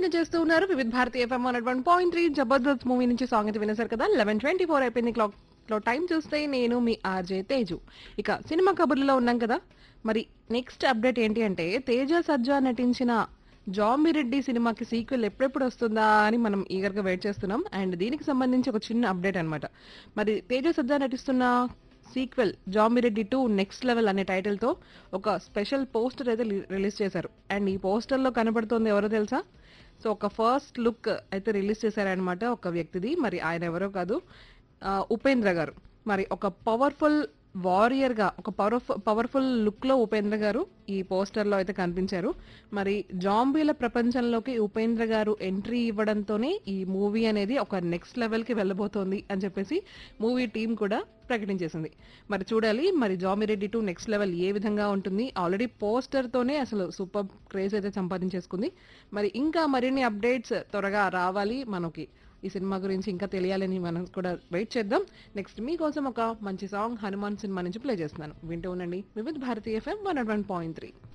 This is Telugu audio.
ఎంజాయ్ చేస్తూ ఉన్నారు Vividh Bharati FM one one point three Jabardasth movie నుంచి సాంగ్ అయితే వినేశారు కదా లెవెన్ ట్వంటీ ఫోర్ అయిపోయింది క్లాక్ లో టైం చూస్తే నేను మీ ఆర్జే తేజు ఇక సినిమా కబుర్లలో ఉన్నాం కదా మరి నెక్స్ట్ అప్డేట్ ఏంటి అంటే తేజ సజ్జా నటించిన జాంబిరెడ్డి సినిమాకి సీక్వెల్ ఎప్పుడెప్పుడు వస్తుందా అని మనం ఈగర్ గా వెయిట్ చేస్తున్నాం అండ్ దీనికి సంబంధించి ఒక చిన్న అప్డేట్ అన్నమాట మరి తేజ సజ్జా నటిస్తున్న sequel Zombie Reddy two next level అనే టైటిల్ తో ఒక స్పెషల్ పోస్టర్ అయితే లి- రిలీజ్ చేశారు అండ్ ఈ పోస్టర్ లో కనబడుతోంది ఎవరో తెలుసా సో ఒక ఫస్ట్ లుక్ అయితే రిలీజ్ చేశారనమాట ఒక వ్యక్తిది మరి ఆయన ఎవరో కాదు ఆ, ఉపేంద్ర గారు మరి ఒక పవర్ఫుల్ వారియర్ గా ఒక పవర్ఫుల్ పవర్ఫుల్ లుక్ లో ఉపేంద్ర గారు ఈ పోస్టర్ లో అయితే కనిపించారు మరి జాంబీల ప్రపంచంలోకి ఉపేంద్ర గారు ఎంట్రీ ఇవ్వడంతోనే ఈ మూవీ అనేది ఒక నెక్స్ట్ లెవెల్ కి వెళ్ళబోతోంది అని చెప్పేసి మూవీ టీం కూడా ప్రకటించేసింది మరి చూడాలి మరి జామిరెడ్డి టూ నెక్స్ట్ లెవెల్ ఏ విధంగా ఉంటుంది ఆల్రెడీ పోస్టర్ తోనే అసలు సూపర్ క్రేజ్ అయితే సంపాదించేసుకుంది మరి ఇంకా మరిన్ని అప్డేట్స్ త్వరగా రావాలి మనకి ఈ సినిమా గురించి ఇంకా తెలియాలని మనం కూడా వెయిట్ చేద్దాం నెక్స్ట్ మీకోసం ఒక మంచి సాంగ్ హనుమాన్ సినిమా నుంచి ప్లే చేస్తున్నాను వింటూ ఉండండి వివిధ భారతీయ FM one one point three